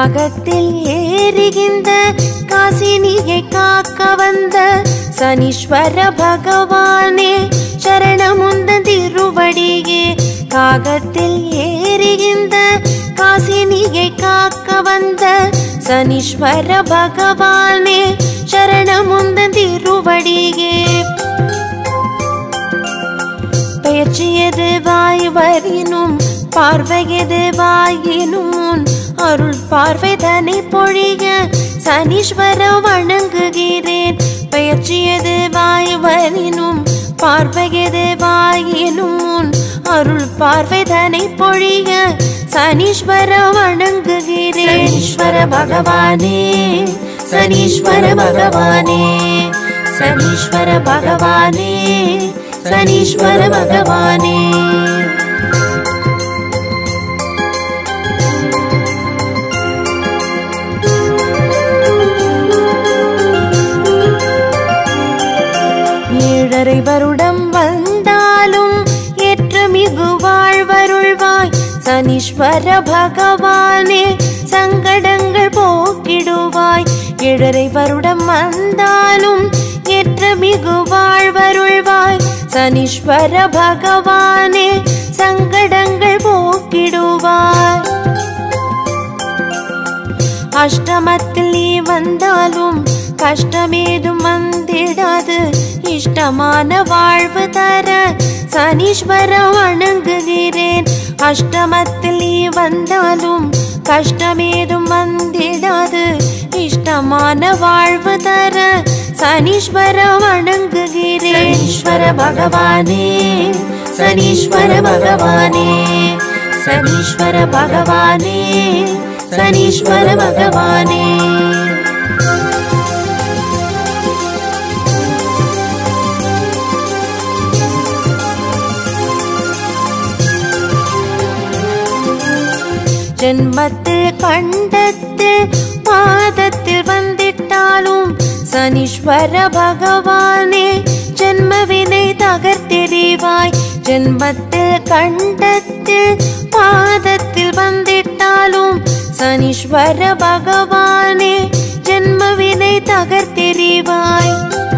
காகத்தில் ஏறுகின்ற காசினியை காக்க வந்த சனீஸ்வர பகவானே சரணமுந்த திருவடியே காகத்தில் ஏறுகின்ற காசினியை காக்க வந்த சனீஸ்வர பகவானே சரணமுந்த திருவடியே பெயர்ச்சியது வாய் வரினும் பார்வையது வாயினும் உன் அருள் பார்வை தனை பொழிய சனீஸ்வர வணங்குகிறேன் பெயர்ச்சியது வாய் வரினும் பார்வையது வாயினும் உன் அருள் பார்வை தனை பொழிய சனீஸ்வர வணங்குகிறேன் ஈஸ்வர பகவானே சனீஸ்வர பகவானே சனீஸ்வர பகவானே சனீஸ்வர பகவானே ஏழரை வருடம் வந்தாலும் ஏற்ற மிகு வாழ்வருள்வாய் சனீஸ்வர பகவானே சங்கடங்கள் போக்கிடுவாய் ஏழரை வருடம் வந்தாலும் ஏற்ற மிகு வாழ்வருள்வாய் சனீஸ்வர பகவானே சங்கடங்கள் போக்கிடுவாய் அஷ்டமத்தில் நீ வந்தாலும் கஷ்டமேதும் வந்திடாது இஷ்டமான வாழ்வு தர சனீஸ்வர வணங்குகிறேன் அஷ்டமத்தில் நீ வந்தாலும் கஷ்டமேதும் வந்திடாது இஷ்டமான வாழ்வு தர சனீஸ்வர வணங்குகிறேன் ஈஸ்வர பகவானே சனீஸ்வர பகவானே சனீஸ்வர பகவானே சனீஸ்வர பகவானே ஜென்மத்தில் கண்டத்தில் பாதத்தில் வந்திட்டாலும் சனீஸ்வர பகவானே ஜென்மவினை தகர்த்தெறிவாய் ஜென்மத்தில் கண்டத்தில் பாதத்தில் வந்திட்டாலும் சனீஸ்வர பகவானே ஜென்மவினை தகர்த்தெறிவாய்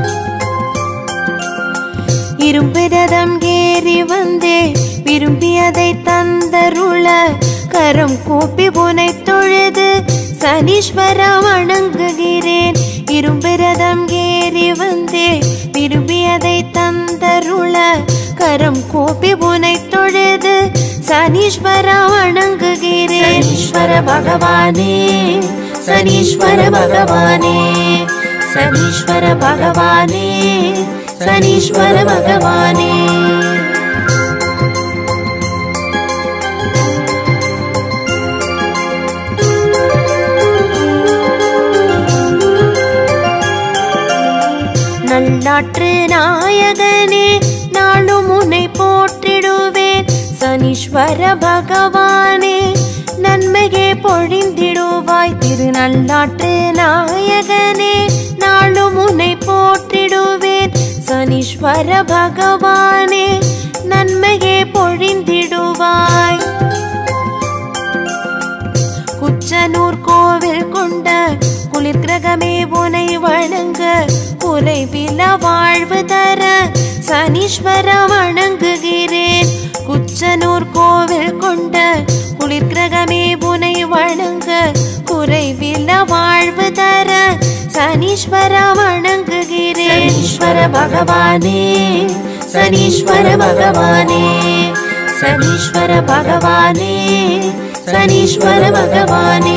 இரும்பிரதம் ஏறி வந்தே விரும்பியதை தந்தருள கரம் கூப்பி புனை தொழுது சனீஸ்வர வணங்குகிறேன் இரும்பிரதம் ஏறி வந்தே விரும்பியதை தந்தருள கரம் கூப்பி புனை தொழுது சனீஸ்வர வணங்குகிறேன் ஈஸ்வர பகவானே சனீஸ்வர பகவானே சனீஸ்வர பகவானே சனீஸ்வர பகவானே நல்லாற்று நாயகனே நானும் உன்னை போற்றிடுவேன் சனீஸ்வர பகவானே நன்மையே பொழிந்திடுவாய் திரு நல்லாற்று நாயகனே நானும் உன்னை போற்றிடுவேன் சனீஸ்வர பகவானே நன்மையே பொழிந்திடுவாய் குச்சனூர் கோவில் கொண்ட குளிர் கிரகமே உனை வணங்க குறைவில வாழ்வு தர சனீஸ்வர வணங்குகிறேன் குச்சனூர் கோவில் கொண்ட குளிர் கிரகமே உனை வணங்க குறைவில வாழ்வு தர சனீஸ்வர வணங்குகிறேன் ஈஸ்வர பகவானே சனீஸ்வர பகவானே சனீஸ்வர பகவானே சனீஸ்வர பகவானே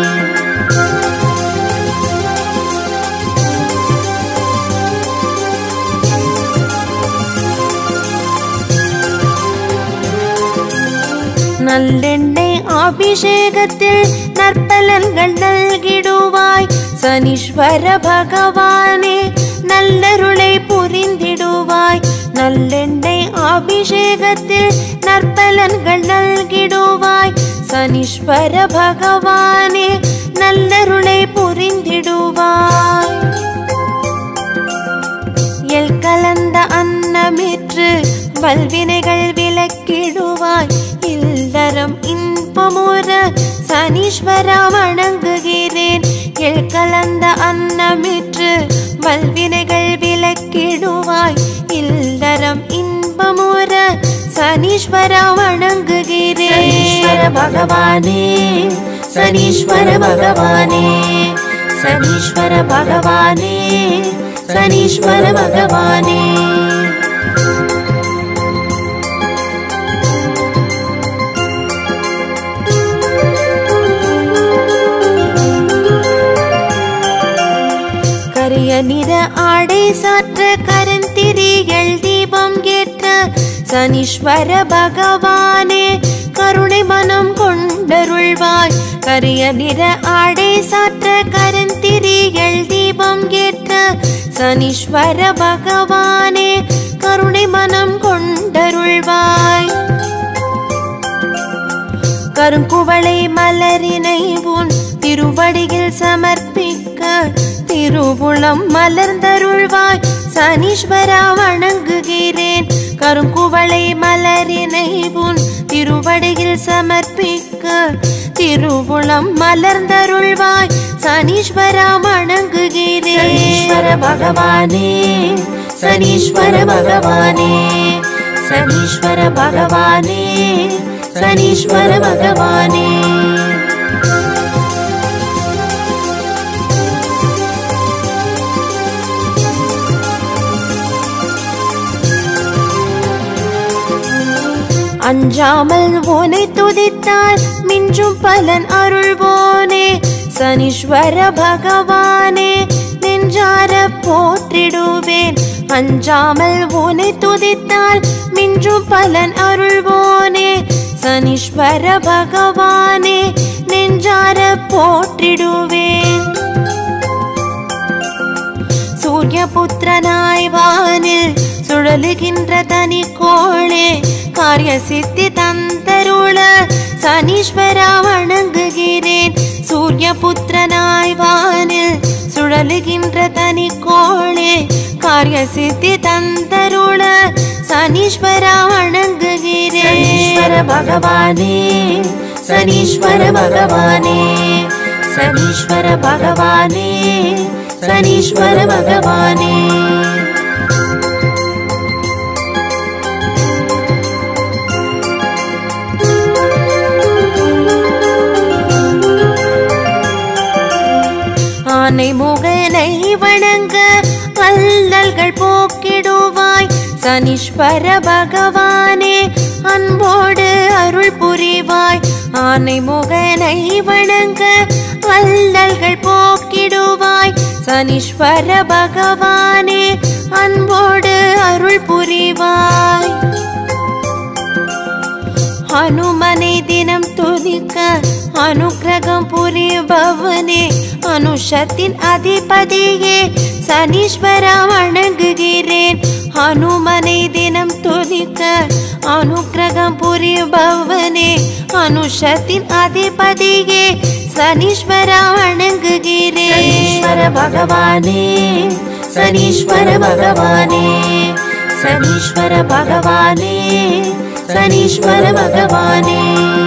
நல்லெண்ணெய் அபிஷேகத்தில் நற்பலன்கள் நல்கிடுவாய் சனீஸ்வர பகவானே நல்லருளை புரிந்திடுவாய் நல்லெண்ணெய் அபிஷேகத்தில் நற்பலன்கள் நல்கிடுவாய் சனீஸ்வர பகவானே நல்லருளை புரிந்திடுவாய் எல் கலந்த அன்னமிற்று வல்வினைகள் விலக்கிடுவாய் இல்லறம் இன்பமுற சனீஸ்வரா வணங்குகிறேன் எள் கலந்த அன்னமிற்று வல்வினைகள் விலக்கிடுவாய் இல்லறம் இன்பமுற சனீஸ்வரா வணங்குகிறேன் சனீஸ்வர பகவானே சனீஸ்வர பகவானே சனீஸ்வர பகவானே சனீஸ்வர பகவானே கரிய நிற ஆடை சாற்ற கரந்திரிகள் தீபம் ஏற்ற சனீஸ்வர பகவானே கருணை மனம் கொண்டருள்வாய் கரிய நிற ஆடை சாற்ற கரந்திரிகள் தீபம் ஏற்ற சனீஸ்வர பகவானே கருணை மனம் கொண்டருள்வாய் கருங்குவளை மலரினை உன் திருவடியில் சமர்ப்பிக்க திருவுளம் மலர்ந்தருள்வாய் சனீஸ்வரா வணங்குகிறேன் கருங்குவளை மலரினை உன் திருவடியில் சமர்ப்பிக்க திருவுளம் மலர்ந்தருள்வாய் சனீஸ்வரா வணங்குகிறேன் சனீஸ்வர பகவானே சனீஸ்வர பகவானே சனீஸ்வர பகவானே சனீஸ்வர பகவானே அஞ்சாமல் உனை துதித்தால் மிஞ்சும் பலன் அருள்வோனே சனீஸ்வர பகவானே நெஞ்சார போற்றிடுவேன் அஞ்சாமல் உனை துதித்தால் மிஞ்சும் பலன் அருள்வோனே சனீஸ்வர பகவானே நெஞ்சார போற்றிடுவேன் சூரிய புத்திரனாய் வானில் சுழலுகின்ற தனி கோளே காரிய சித்தி தந்தருள சனீஸ்வரா வணங்குகிறேன் சூரிய புத்திரனாய் வானில் சுழலுகின்ற தனி கோளே காரிய சித்தி தந்தருள சனீஸ்வரா வணங்குகிறேன் சனீஸ்வர பகவானே சனீஸ்வர பகவானே சனீஸ்வர பகவானே சனீஸ்வர பகவானே ஆனை முகனை வணங்க அல்லல்கள் போக்கிடுவாய் சனீஸ்வர பகவானே அன்போடு அருள் புரிவாய் ஆனை முகனை வணங்க அல்லல்கள் போக்கிடுவாய் சனீஸ்வர பகவானே அன்போடு அருள் புரிவாய் ஹனுமனை தினம் துதிக்க அனுக்கிரகம் புரிபவனே அனுஷத்தின் அதிபதியே சனீஸ்வரா வணங்குகிறேன் ஹனுமனை தினம் துதிக்க அனுக்கிரகம் புரிபவனே அனுஷத்தின் அதிபதியே சனீஸ்வரா வணங்குகிறேன் சனீஸ்வர பகவானே சனீஸ்வர பகவானே சனீஸ்வர பகவானே சனீஸ்வர பகவானே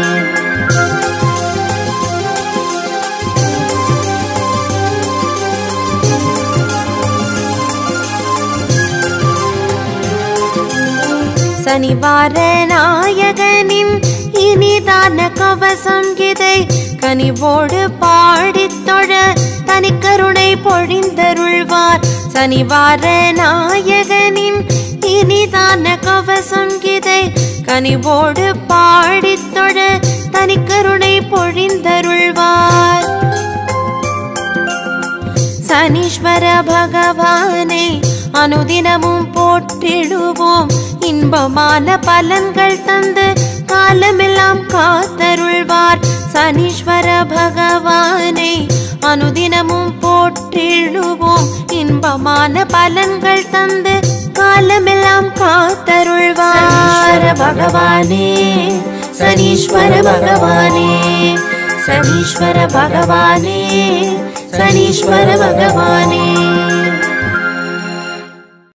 சனிவார நாயகனின் இனிதான கவசம் இதை கனிவோடு பாடித் தொழ தனிக்கருணை பொழிந்தருள்வார் சனிவார நாயகனின் இனிதான கவசம் இதை கனிவோடு பாடித் தொழ தனிக்கருணை பொழிந்தருள்வார் சனீஸ்வர பகவானை அனுதினமும் போற்றிடுவோம் இன்பமான பலன்கள் தந்து காலமெல்லாம் காத்தருள்வார் சனீஸ்வர பகவானை அனுதினமும் போற்றிடுவோம் இன்பமான பலன்கள் தந்து காலமெல்லாம் காத்தருள்வார் சனீஸ்வர பகவானே சனீஸ்வர பகவானே சனீஸ்வர பகவானே சனீஸ்வர பகவானே